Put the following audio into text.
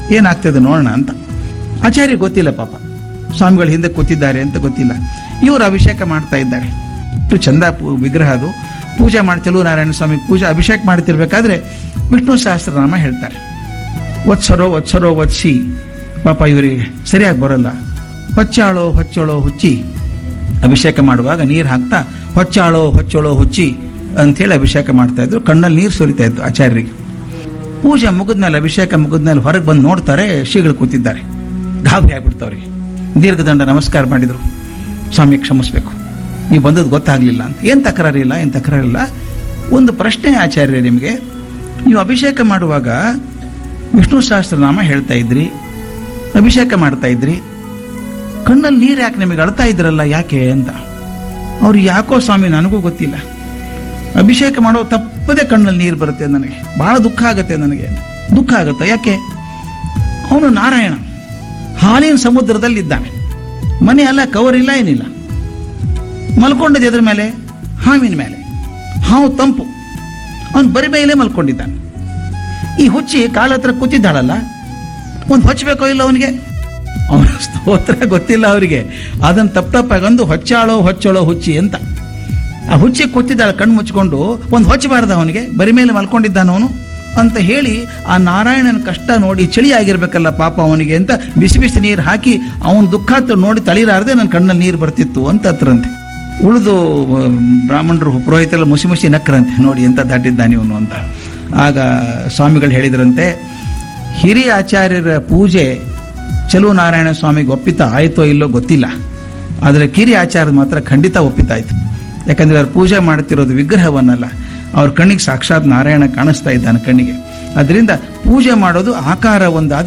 ಏನಾಗ್ತದೆ ನೋಡೋಣ ಅಂತ ಆಚಾರ್ಯ ಗೊತ್ತಿಲ್ಲ ಪಾಪ ಸ್ವಾಮಿಗಳು ಹಿಂದೆ ಕೂತಿದ್ದಾರೆ ಅಂತ ಗೊತ್ತಿಲ್ಲ ಇವರು ಅಭಿಷೇಕ ಮಾಡ್ತಾ ಇದ್ದಾರೆ ಇಷ್ಟು ಚಂದ ಪೂ- ವಿಗ್ರಹ ಅದು ಪೂಜೆ ಮಾಡಿ ಚೆಲುವ ನಾರಾಯಣ ಸ್ವಾಮಿ ಪೂಜೆ ಅಭಿಷೇಕ ಮಾಡ್ತಿರ್ಬೇಕಾದ್ರೆ ವಿಷ್ಣು ಸಹಸ್ರನಾಮ ಹೇಳ್ತಾರೆ ವತ್ಸರೋ ವತ್ಸರೋ ವತ್ಸಿ ಪಾಪ ಇವರಿಗೆ ಸರಿಯಾಗಿ ಬರಲ್ಲ ಹೊಚ್ಚಾಳೋ ಹೊಚ್ಚಳೋ ಹುಚ್ಚಿ ಅಭಿಷೇಕ ಮಾಡುವಾಗ ನೀರು ಹಾಕ್ತಾ ಹೊಚ್ಚಾಳೋ ಹೊಚ್ಚಳೋ ಹುಚ್ಚಿ ಅಂಥೇಳಿ ಅಭಿಷೇಕ ಮಾಡ್ತಾ ಇದ್ರು ಕಣ್ಣಲ್ಲಿ ನೀರು ಸುರಿತಾ ಇತ್ತು ಆಚಾರ್ಯರಿಗೆ ಪೂಜೆ ಮುಗಿದ್ಮೇಲೆ ಅಭಿಷೇಕ ಮುಗಿದ್ಮೇಲೆ ಹೊರಗೆ ಬಂದು ನೋಡ್ತಾರೆ ಶ್ರೀಗಳು ಕೂತಿದ್ದಾರೆ ಗಾಬರಿ ಆಗ್ಬಿಡ್ತವ್ರಿಗೆ ದೀರ್ಘದಂಡ ನಮಸ್ಕಾರ ಮಾಡಿದ್ರು ಸ್ವಾಮಿ ಕ್ಷಮಿಸ್ಬೇಕು ನೀವು ಬಂದದ್ದು ಗೊತ್ತಾಗ್ಲಿಲ್ಲ ಅಂತ ಏನ್ ತಕರಾರಿಲ್ಲ ಏನ್ ತಕರಾರಿಲ್ಲ ಒಂದು ಪ್ರಶ್ನೆ ಆಚಾರ್ಯ ನಿಮಗೆ ನೀವು ಅಭಿಷೇಕ ಮಾಡುವಾಗ ವಿಷ್ಣು ಸಹಸ್ರನಾಮ ಹೇಳ್ತಾ ಇದ್ರಿ ಅಭಿಷೇಕ ಮಾಡ್ತಾ ಇದ್ರಿ ಕಣ್ಣಲ್ಲಿ ನೀರು ಯಾಕೆ ನಿಮಗೆ ಅಳ್ತಾ ಇದ್ರಲ್ಲ ಯಾಕೆ ಅಂತ ಅವ್ರು ಯಾಕೋ ಸ್ವಾಮಿ ನನಗೂ ಗೊತ್ತಿಲ್ಲ ಅಭಿಷೇಕ ಮಾಡೋ ತಪ್ಪದೆ ಕಣ್ಣಲ್ಲಿ ನೀರು ಬರುತ್ತೆ ನನಗೆ ಬಹಳ ದುಃಖ ಆಗುತ್ತೆ ನನಗೆ ದುಃಖ ಆಗುತ್ತೆ ಯಾಕೆ ಅವನು ನಾರಾಯಣ ಹಾಲಿನ ಸಮುದ್ರದಲ್ಲಿ ಇದ್ದಾನೆ ಮನೆ ಅಲ್ಲ ಕವರ್ ಇಲ್ಲ ಏನಿಲ್ಲ ಮಲ್ಕೊಂಡದ್ದು ಎದ್ರ ಮೇಲೆ ಹಾವಿನ ಮೇಲೆ ಹಾವು ತಂಪು ಅವನು ಬರಿ ಮೇಲೆ ಮಲ್ಕೊಂಡಿದ್ದಾನೆ ಈ ಹುಚ್ಚಿ ಕಾಲ ಹತ್ರ ಕೂತಿದ್ದಾಳಲ್ಲ ಒಂದು ಹೊಚ್ಚಬೇಕೋ ಇಲ್ಲ ಅವನಿಗೆ ಅವನ ಸ್ತೋತ್ರ ಗೊತ್ತಿಲ್ಲ ಅವರಿಗೆ ಅದನ್ನು ತಪ್ಪ ತಪ್ಪಾಗಂದು ಹೊಚ್ಚಾಳೋ ಹೊಚ್ಚಳೋ ಹುಚ್ಚಿ ಅಂತ ಆ ಹುಚ್ಚಿ ಕೂತಿದ್ದಾಳೆ ಕಣ್ಣು ಮುಚ್ಕೊಂಡು ಒಂದು ಹೊಚ್ಚಬಾರ್ದ ಅವನಿಗೆ ಬರಿ ಮೇಲೆ ಮಲ್ಕೊಂಡಿದ್ದಾನ ಅವನು ಅಂತ ಹೇಳಿ ಆ ನಾರಾಯಣನ ಕಷ್ಟ ನೋಡಿ ಚಳಿ ಆಗಿರ್ಬೇಕಲ್ಲ ಪಾಪ ಅವನಿಗೆ ಅಂತ ಬಿಸಿ ಬಿಸಿ ನೀರು ಹಾಕಿ ಅವನ ದುಃಖ ತ- ನೋಡಿ ತಳಿಲಾರದೆ ನನ್ನ ಕಣ್ಣಲ್ಲಿ ನೀರು ಬರ್ತಿತ್ತು ಅಂತ ಹತ್ರಂತೆ ಉಳಿದು ಬ್ರಾಹ್ಮಣರು ಪುರೋಹಿತರೆಲ್ಲ ಮುಸಿ ಮುಸಿ ನಕ್ಕರಂತೆ ನೋಡಿ ಎಂತ ದಾಟಿದ್ದಾನೆ ಇವನು ಅಂತ ಆಗ ಸ್ವಾಮಿಗಳು ಹೇಳಿದ್ರಂತೆ ಹಿರಿಯ ಆಚಾರ್ಯರ ಪೂಜೆ ಚೆಲುವ ನಾರಾಯಣ ಸ್ವಾಮಿಗೆ ಒಪ್ಪಿತ ಆಯ್ತೋ ಇಲ್ಲೋ ಗೊತ್ತಿಲ್ಲ ಆದರೆ ಕಿರಿ ಆಚಾರ್ಯ ಮಾತ್ರ ಖಂಡಿತ ಒಪ್ಪಿತಾಯ್ತು ಯಾಕಂದ್ರೆ ಅವ್ರು ಪೂಜೆ ಮಾಡ್ತಿರೋದು ವಿಗ್ರಹವನ್ನಲ್ಲ ಅವ್ರ ಕಣ್ಣಿಗೆ ಸಾಕ್ಷಾತ್ ನಾರಾಯಣ ಕಾಣಿಸ್ತಾ ಇದ್ದಾನೆ ಕಣ್ಣಿಗೆ ಅದರಿಂದ ಪೂಜೆ ಮಾಡೋದು ಆಕಾರ ಒಂದಾದ್ರೆ